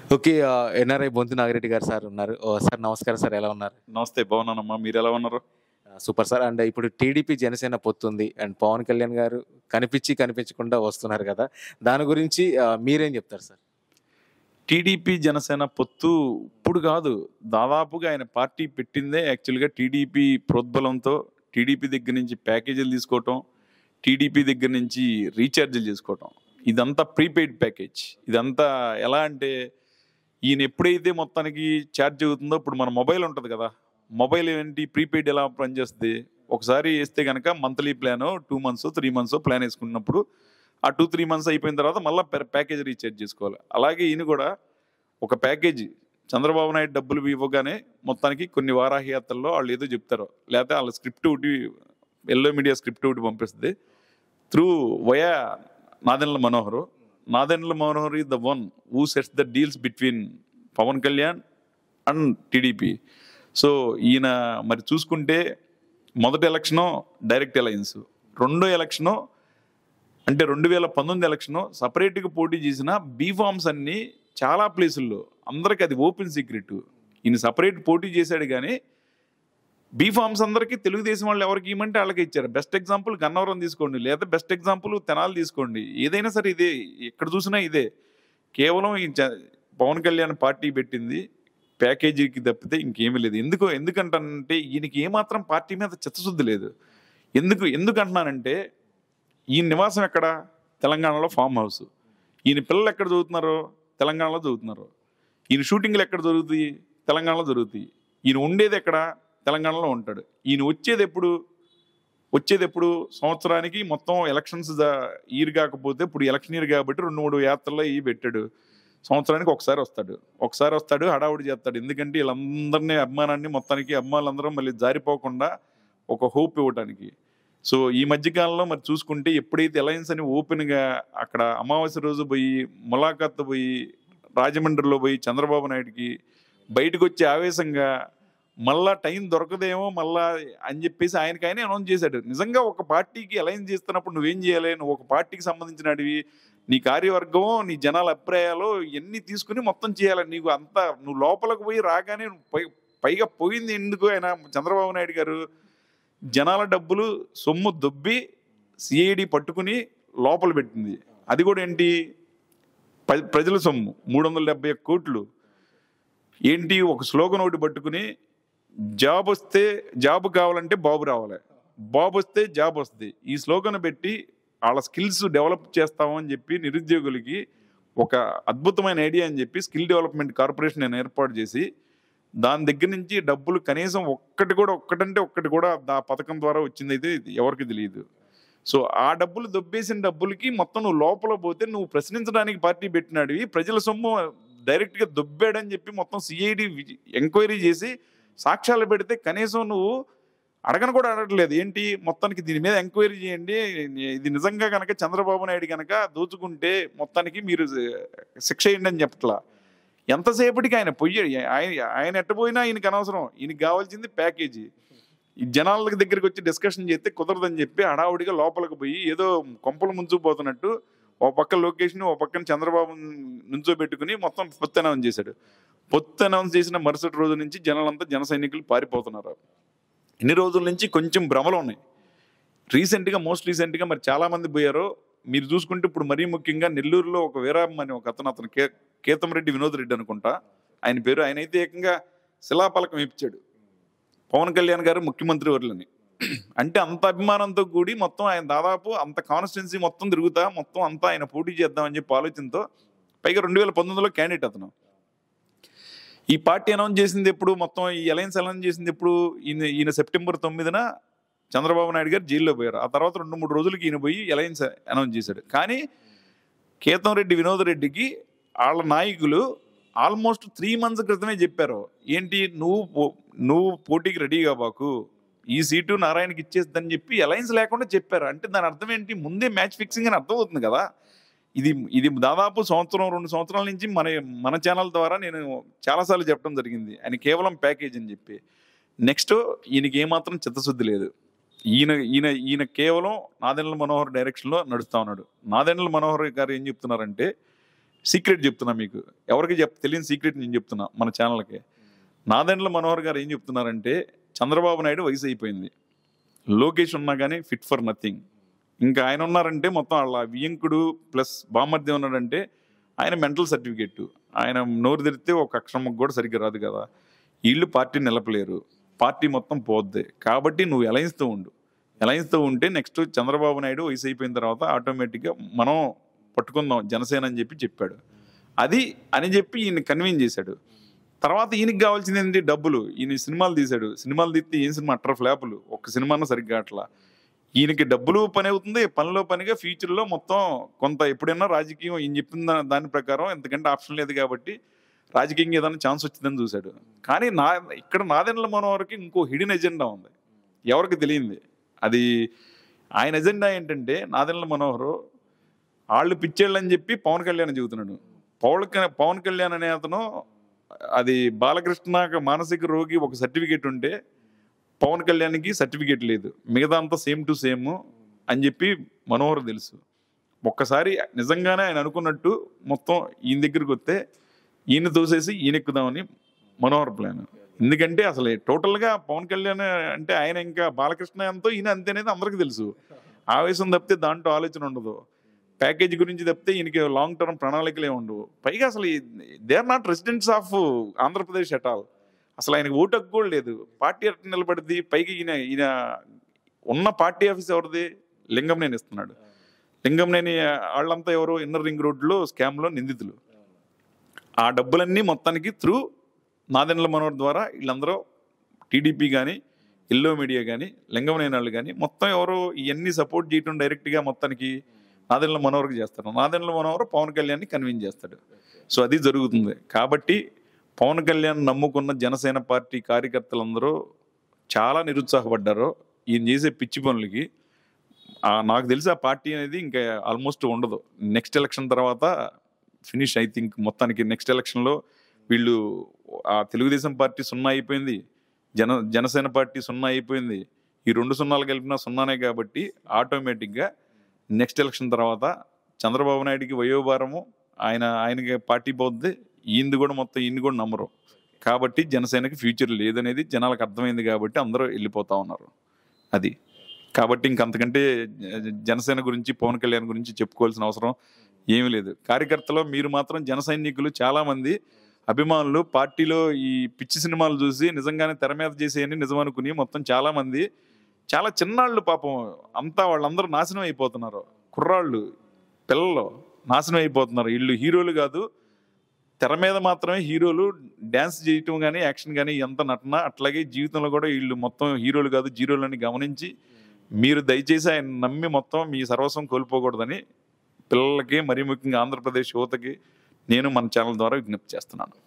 okay NRI Bonthu Nagireddy గారు sir ఉన్నారు ఓ, sir నమస్కారం సార్ ఎలా ఉన్నారు నమస్తే బాగున్నానమ్మా మీరు ఎలా ఉన్నారు ఆ, సూపర్ సార్ అండ్ ఇప్పుడు టీడీపీ జనసేన పొత్తుంది అండ్ పవన్ కళ్యాణ్ గారు కనిపించి కనిపించకుండా వస్తున్నారు కదా దాని గురించి ఆ, మీరేం చెప్తారు సార్ టీడీపీ జనసేన పొత్తు ఇప్పుడు కాదు దాదాపుగా ఆయన పార్టీ పెట్టిందే యాక్చువల్గా టీడీపీ ప్రోద్బలంతో టీడీపీ దగ్గర నుంచి ప్యాకేజీలు తీసుకోవటం టీడీపీ దగ్గర నుంచి రీఛార్జీలు చేసుకోవటం ఇదంతా ప్రీపెయిడ్ ప్యాకేజ్ ఇదంతా ఎలా అంటే ఈయన ఎప్పుడైతే మొత్తానికి ఛార్జ్ అవుతుందో ఇప్పుడు మన మొబైల్ ఉంటుంది కదా మొబైల్ ఏంటి ప్రీపెయిడ్ ఎలా పనిచేస్తుంది ఒకసారి వేస్తే కనుక monthly plan two months three months plan వేసుకున్నప్పుడు ఆ టూ త్రీ మంత్స్ అయిపోయిన తర్వాత మళ్ళీ ప్యాకేజ్ రీఛార్జ్ చేసుకోవాలి అలాగే ఈయన కూడా ఒక ప్యాకేజీ చంద్రబాబు నాయుడు డబ్బులు ఇవ్వగానే మొత్తానికి కొన్ని వారాహి యాత్రల్లో వాళ్ళు ఏదో చెప్తారు లేకపోతే వాళ్ళ స్క్రిప్ట్ ఒకటి ఎల్లో మీడియా స్క్రిప్ట్ ఒకటి పంపిస్తుంది త్రూ వయా నాదెండ్ల మనోహర్ నాదెండ్ల మనోహర్ ఈ the one who sets the deals between Pawan Kalyan and TDP so ఈయన మరి చూసుకుంటే మొదటి ఎలక్షను డైరెక్ట్ అలయన్స్ రెండో ఎలక్షను అంటే రెండు వేల పంతొమ్మిది ఎలక్షన్ సపరేట్గా పోటీ చేసిన బీఫామ్స్ అన్ని చాలా ప్లేసుల్లో అందరికి అది ఓపెన్ సీక్రెట్ ఈయన సపరేట్ పోటీ చేశాడు కానీ బీఫామ్స్ అందరికీ తెలుగుదేశం వాళ్ళు ఎవరికి ఇవ్వమంటే వాళ్ళకి ఇచ్చారు బెస్ట్ ఎగ్జాంపుల్ గన్నవరం తీసుకోండి లేదా బెస్ట్ ఎగ్జాంపుల్ తెనాలి తీసుకోండి ఏదైనా సరే ఇదే ఎక్కడ చూసినా ఇదే కేవలం ఈ జ- పవన్ కళ్యాణ్ పార్టీ పెట్టింది ప్యాకేజీకి తప్పితే ఇంకేమీ లేదు ఎందుకు ఎందుకంటానంటే ఈయనకి ఏమాత్రం పార్టీ మీద చిత్తశుద్ధి లేదు ఎందుకు ఎందుకు అంటున్నానంటే ఈయన నివాసం ఎక్కడ తెలంగాణలో ఫామ్ హౌస్ ఈయన పిల్లలు ఎక్కడ చదువుతున్నారో తెలంగాణలో చదువుతున్నారు ఈయన షూటింగ్లు ఎక్కడ జరుగుతాయి తెలంగాణలో జరుగుతాయి ఈయన ఉండేది ఎక్కడ తెలంగాణలో ఉంటాడు ఈయన వచ్చేది ఎప్పుడు వచ్చేది ఎప్పుడు సంవత్సరానికి మొత్తం ఎలక్షన్స్ ఇయర్ కాకపోతే ఇప్పుడు ఎలక్షన్ ఇయర్ కాబట్టి రెండు మూడు యాత్రల్లో ఇవి పెట్టాడు సంవత్సరానికి ఒకసారి వస్తాడు ఒకసారి వస్తాడు హడావుడి చేస్తాడు ఎందుకంటే వీళ్ళందరినీ అభిమానాన్ని మొత్తానికి అభిమానులందరూ మళ్ళీ జారిపోకుండా ఒక హోప్ ఇవ్వడానికి సో ఈ మధ్యకాలంలో మరి చూసుకుంటే ఎప్పుడైతే అలయన్స్ అని ఓపెన్గా అక్కడ అమావాస్య రోజు పోయి ములాఖాత్ పోయి రాజమండ్రిలో పోయి చంద్రబాబు నాయుడుకి బయటకు వచ్చే ఆవేశంగా మళ్ళా టైం దొరకదేమో మళ్ళా అని చెప్పేసి ఆయనకి ఆయనే అనౌన్స్ చేశాడు నిజంగా ఒక పార్టీకి అలయన్స్ చేస్తున్నప్పుడు నువ్వేం చేయాలి నువ్వు ఒక పార్టీకి సంబంధించినవి నీ కార్యవర్గం నీ జనాల అభిప్రాయాలు ఇవన్నీ తీసుకుని మొత్తం చేయాలి నీకు అంతా నువ్వు లోపలికి పోయి రాగానే నువ్వు పై- పైగా పోయింది ఎందుకు ఆయన చంద్రబాబు నాయుడు గారు జనాల డబ్బులు సొమ్ము దొబ్బి సిఐడి పట్టుకుని లోపల పెట్టింది అది కూడా ఏంటి ప్ర- ప్రజల సొమ్ము మూడు వందల డెబ్బై ఒక్క కోట్లు ఏంటి ఒక స్లోగన్ ఒకటి పట్టుకుని జాబ్ వస్తే జాబ్ కావాలంటే బాబు రావాలి బాబు వస్తే జాబ్ వస్తుంది ఈ స్లోగన్ పెట్టి వాళ్ళ స్కిల్స్ డెవలప్ చేస్తామని చెప్పి నిరుద్యోగులకి ఒక అద్భుతమైన ఐడియా అని చెప్పి స్కిల్ డెవలప్మెంట్ కార్పొరేషన్ నేను ఏర్పాటు చేసి దాని దగ్గర నుంచి డబ్బులు కనీసం ఒక్కటి కూడా ఒక్కటంటే ఒక్కటి కూడా ఆ పథకం ద్వారా వచ్చింది అయితే ఎవరికి తెలియదు సో ఆ డబ్బులు దొబ్బేసిన డబ్బులకి మొత్తం నువ్వు లోపల పోతే నువ్వు ప్రశ్నించడానికి పార్టీ పెట్టినాడివి ప్రజల సొమ్ము డైరెక్ట్గా దొబ్బాడని చెప్పి మొత్తం సిఐడి ఎంక్వైరీ చేసి సాక్ష్యాలు పెడితే కనీసం నువ్వు అడగను కూడా అడగట్లేదు ఏంటి మొత్తానికి దీని మీద ఎంక్వైరీ చేయండి ఇది నిజంగా కనుక చంద్రబాబు నాయుడు కనుక దోచుకుంటే మొత్తానికి మీరు శిక్ష వేయండి అని చెప్పట్లా ఎంతసేపటికి ఆయన పొయ్యి ఆయన ఆయన ఎట్టపోయినా ఈయనకి అనవసరం ఈయనకి కావాల్సింది ప్యాకేజీ ఈ జనాల దగ్గరికి వచ్చి డిస్కషన్ చేస్తే కుదరదని చెప్పి హడావుడిగా లోపలికి పోయి ఏదో కొంపలు ముంచుకుపోతున్నట్టు ఓ పక్క లొకేషన్ ఓ పక్కన చంద్రబాబు నుంచో పెట్టుకుని మొత్తం పొత్తు అనౌన్స్ చేశాడు పొత్తు అనౌన్స్ చేసిన మరుసటి రోజు నుంచి జనాలంతా జన సైనికులు పారిపోతున్నారు ఇన్ని రోజుల నుంచి కొంచెం భ్రమలు ఉన్నాయి రీసెంట్గా మోస్ట్ రీసెంట్గా మరి చాలా మంది పోయారు మీరు చూసుకుంటే ఇప్పుడు మరీ ముఖ్యంగా నెల్లూరులో ఒక వీరామ్ అని ఒక అతను అతను కే కేతంరెడ్డి వినోద్ రెడ్డి అనుకుంటా ఆయన పేరు ఆయన అయితే ఏకంగా శిలాపలకం ఇప్పించాడు పవన్ కళ్యాణ్ గారు ముఖ్యమంత్రి వర్లని అంటే అంత అభిమానంతో కూడి మొత్తం ఆయన దాదాపు అంత కాన్స్టిట్యున్సీ మొత్తం తిరుగుతా మొత్తం అంతా ఆయన పోటీ చేద్దామని చెప్పి ఆలోచనతో పైగా రెండు వేల పంతొమ్మిదిలో క్యాండిడేట్ అతను ఈ పార్టీ అనౌన్స్ చేసింది ఎప్పుడు మొత్తం ఈ అలయన్స్ అనౌన్స్ చేసింది ఎప్పుడు ఈయన ఈయన సెప్టెంబర్ తొమ్మిదిన చంద్రబాబు నాయుడు గారు జైల్లో పోయారు ఆ తర్వాత రెండు మూడు రోజులకి ఈయన పోయి అలయన్స్ అనౌన్స్ చేశాడు కానీ కేతం రెడ్డి వినోద్ రెడ్డికి వాళ్ళ నాయకులు ఆల్మోస్ట్ త్రీ మంత్స్ క్రితమే చెప్పారు ఏంటి నువ్వు పో- నువ్వు పోటీకి రెడీగా బాకు ఈ సీటు నారాయణకి ఇచ్చేస్తుందని చెప్పి అలయన్స్ లేకుండా చెప్పారు అంటే దాని అర్థం ఏంటి ముందే మ్యాచ్ ఫిక్సింగ్ అని అర్థం అవుతుంది కదా ఇది ఇది దాదాపు సంవత్సరం రెండు సంవత్సరాల నుంచి మన మన ఛానల్ ద్వారా నేను చాలాసార్లు చెప్పడం జరిగింది ఆయన కేవలం ప్యాకేజ్ అని చెప్పి నెక్స్ట్ ఈయనకి ఏమాత్రం చిత్తశుద్ధి లేదు ఈయన ఈయన ఈయన కేవలం నాదెండ్ల మనోహర్ డైరెక్షన్లో నడుస్తా ఉన్నాడు నాదెండ్ల మనోహర్ గారు ఏం చెప్తున్నారంటే సీక్రెట్ చెప్తున్నా మీకు ఎవరికి చెప్ తెలియని సీక్రెట్ నేను చెప్తున్నా మన ఛానల్కి నాదెండ్ల మనోహర్ గారు ఏం చెప్తున్నారంటే చంద్రబాబు నాయుడు వయసు అయిపోయింది లోకేష్ ఉన్నా కానీ ఫిట్ ఫర్ నథింగ్ ఇంకా ఆయన ఉన్నారంటే మొత్తం వాళ్ళ వియంకుడు ప్లస్ బామర్ది ఉన్నాడంటే ఆయన మెంటల్ సర్టిఫికేట్ ఆయన నోరు తెరిస్తే ఒక అక్షరముకు కూడా సరిగ్గా రాదు కదా వీళ్ళు పార్టీ నిలపలేరు పార్టీ మొత్తం పోద్ది కాబట్టి నువ్వు ఎలయన్స్తో ఉండు ఎలయన్స్తో ఉంటే నెక్స్ట్ చంద్రబాబు నాయుడు వయసు అయిపోయిన తర్వాత ఆటోమేటిక్గా మనం పట్టుకుందాం జనసేన అని చెప్పి చెప్పాడు అది అని చెప్పి ఈయన కన్విన్స్ చేశాడు తర్వాత ఈయనకి కావాల్సింది ఏంటి డబ్బులు ఈయన సినిమాలు తీశాడు సినిమాలు తీస్తే ఏం సినిమా అట్ర ఫ్లాపులు ఒక్క సినిమాను సరిగ్గా అట్లా ఈయనకి డబ్బులు పని అవుతుంది పనిలో పనిగా ఫ్యూచర్లో మొత్తం కొంత ఎప్పుడైనా రాజకీయం ఈయన చెప్పిన దా- దాని ప్రకారం ఎందుకంటే ఆప్షన్ లేదు కాబట్టి రాజకీయంగా ఏదైనా ఛాన్స్ వచ్చిందని చూశాడు కానీ నా ఇక్కడ నాదెండ్ల మనోహర్కి ఇంకో హిడెన్ ఎజెండా ఉంది ఎవరికి తెలియంది అది ఆయన ఎజెండా ఏంటంటే నాదెండ్ల మనోహర్ వాళ్ళు పిచ్చేళ్ళు అని చెప్పి పవన్ కళ్యాణ్ చెబుతున్నాడు పవన్ క- పవన్ కళ్యాణ్ అనే అతను అది బాలకృష్ణ మానసిక రోగి ఒక సర్టిఫికేట్ ఉంటే పవన్ కళ్యాణ్కి సర్టిఫికేట్ లేదు మిగతా అంతా సేమ్ టు సేమ్ అని చెప్పి మనోహర్ తెలుసు ఒక్కసారి నిజంగానే ఆయన అనుకున్నట్టు మొత్తం ఈయన దగ్గరికి వస్తే ఈయన తోసేసి ఈయన ఎక్కుదామని మనోహర్ ప్లాన్ ఎందుకంటే అసలు టోటల్గా పవన్ కళ్యాణ్ అంటే ఆయన ఇంకా బాలకృష్ణ ఎంతో ఈయన అంతే అనేది అందరికీ తెలుసు ఆవేశం తప్పితే దాంట్లో ఆలోచన ఉండదు ప్యాకేజ్ గురించి తప్పితే ఈయనకి లాంగ్ టర్మ్ ప్రణాళికలే ఉండవు పైగా అసలు they are not residents of Andhra Pradesh at all అసలు ఆయనకు ఓటు హక్కు కూడా లేదు పార్టీ ఎట్లా నిలబడింది పైకి ఈయన ఈయన ఉన్న పార్టీ ఆఫీస్ ఎవరిది లింగంనేని ఇస్తున్నాడు లింగంనేని వాళ్ళంతా ఎవరు ఇన్నర్ రింగ్ రోడ్లో స్కామ్లో నిందితులు ఆ డబ్బులన్నీ మొత్తానికి త్రూ నాదెండ్ల మనోహర్ ద్వారా వీళ్ళందరూ టీడీపీ కానీ ఎల్లో మీడియా కానీ లింగంనేని వాళ్ళు కానీ మొత్తం ఎవరు ఇవన్నీ సపోర్ట్ చేయటం డైరెక్ట్గా మొత్తానికి నాదెండ్ల మనోహర్కి చేస్తారు నాదెండ్ల మనోహర్ పవన్ కళ్యాణ్ని కన్విన్స్ చేస్తాడు సో అది జరుగుతుంది కాబట్టి పవన్ కళ్యాణ్ నమ్ముకున్న జనసేన పార్టీ కార్యకర్తలందరూ చాలా నిరుత్సాహపడ్డారు ఈయన చేసే పిచ్చి పనులకి ఆ, నాకు తెలిసి ఆ పార్టీ అనేది ఇంకా ఆల్మోస్ట్ ఉండదు నెక్స్ట్ ఎలక్షన్ తర్వాత ఫినిష్ ఐ థింక్ మొత్తానికి నెక్స్ట్ ఎలక్షన్లో వీళ్ళు ఆ తెలుగుదేశం పార్టీ సున్నా అయిపోయింది జన జనసేన పార్టీ సున్నా అయిపోయింది ఈ రెండు సున్నాలు కలిపినా సున్నానే కాబట్టి ఆటోమేటిక్గా నెక్స్ట్ ఎలక్షన్ తర్వాత చంద్రబాబు నాయుడికి వయోభారము ఆయన ఆయనకి పార్టీ పోద్ది ఈయనది కూడా మొత్తం ఈయన కూడా నమ్మరు కాబట్టి జనసేనకి ఫ్యూచర్ లేదనేది జనాలకు అర్థమైంది కాబట్టి అందరూ వెళ్ళిపోతా ఉన్నారు అది కాబట్టి ఇంకంతకంటే జ- జనసేన గురించి పవన్ కళ్యాణ్ గురించి చెప్పుకోవాల్సిన అవసరం ఏమీ లేదు కార్యకర్తలో మీరు మాత్రం జన సైనికులు చాలా మంది అభిమానులు పార్టీలో ఈ పిచ్చి సినిమాలు చూసి నిజంగానే తెర మీద చేసేయని నిజం అనుకుని మొత్తం చాలా మంది చాలా చిన్నాళ్ళు పాపం అంతా వాళ్ళందరూ నాశనం అయిపోతున్నారు కుర్రాళ్ళు పిల్లలు నాశనం అయిపోతున్నారు వీళ్ళు హీరోలు కాదు తెర మీద మాత్రమే హీరోలు డ్యాన్స్ చేయటం కానీ యాక్షన్ కానీ ఎంత నటన అట్లాగే జీవితంలో కూడా వీళ్ళు మొత్తం హీరోలు కాదు జీరోలు అని గమనించి మీరు దయచేసి ఆయన నమ్మి మొత్తం మీ సర్వస్వం కోల్పోకూడదని పిల్లలకి మరీ ముఖ్యంగా ఆంధ్రప్రదేశ్ యువతకి నేను మన ఛానల్ ద్వారా విజ్ఞప్తి చేస్తున్నాను